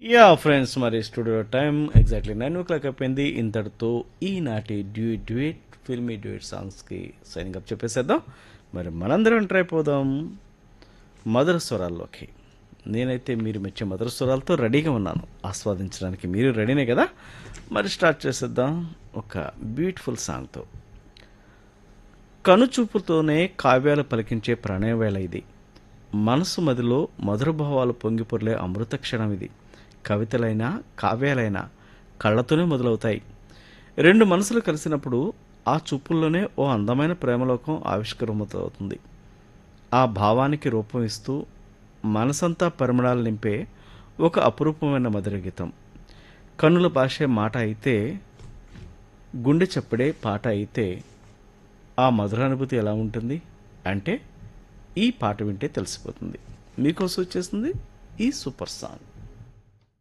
yeah friends మరి studio time exactly nine o'clock అయిపోయింది ఇంతటితో ఈనాటి డ్యూట్ డ్యూట్ ఫిల్మీ డ్యూట్ సాంగ్స్కి సైనింగ్ అప్ చెప్పేసేద్దాం మరి మనందరం ట్రై పోదాం మధుర స్వరాల్లోకి నేనైతే మీరు మెచ్చే మధుర స్వరాలతో రెడీగా ఉన్నాను ఆస్వాదించడానికి మీరు రెడీనే కదా మరి స్టార్ట్ చేసేద్దాం ఒక బ్యూటిఫుల్ సాంగ్తో కనుచూపుతోనే కావ్యాలు పలికించే ప్రణయవేళ ఇది మనసు మదిలో మధుర భావాలు పొంగిపొర్లే అమృత క్షణం ఇది కవితలైనా కావ్యాలైనా కళ్ళతోనే మొదలవుతాయి రెండు మనసులు కలిసినప్పుడు ఆ చూపుల్లోనే ఓ అందమైన ప్రేమలోకం ఆవిష్కరమవుతుంది ఆ భావానికి రూపం ఇస్తూ మనసంతా పరిమళాలు నింపే ఒక అపురూపమైన మధుర గీతం కన్నుల భాషే మాట అయితే గుండె చెప్పడే పాట అయితే ఆ మధురానుభూతి ఎలా ఉంటుంది అంటే ఈ పాట వింటే తెలిసిపోతుంది మీకోసం వచ్చేస్తుంది ఈ సూపర్ సాంగ్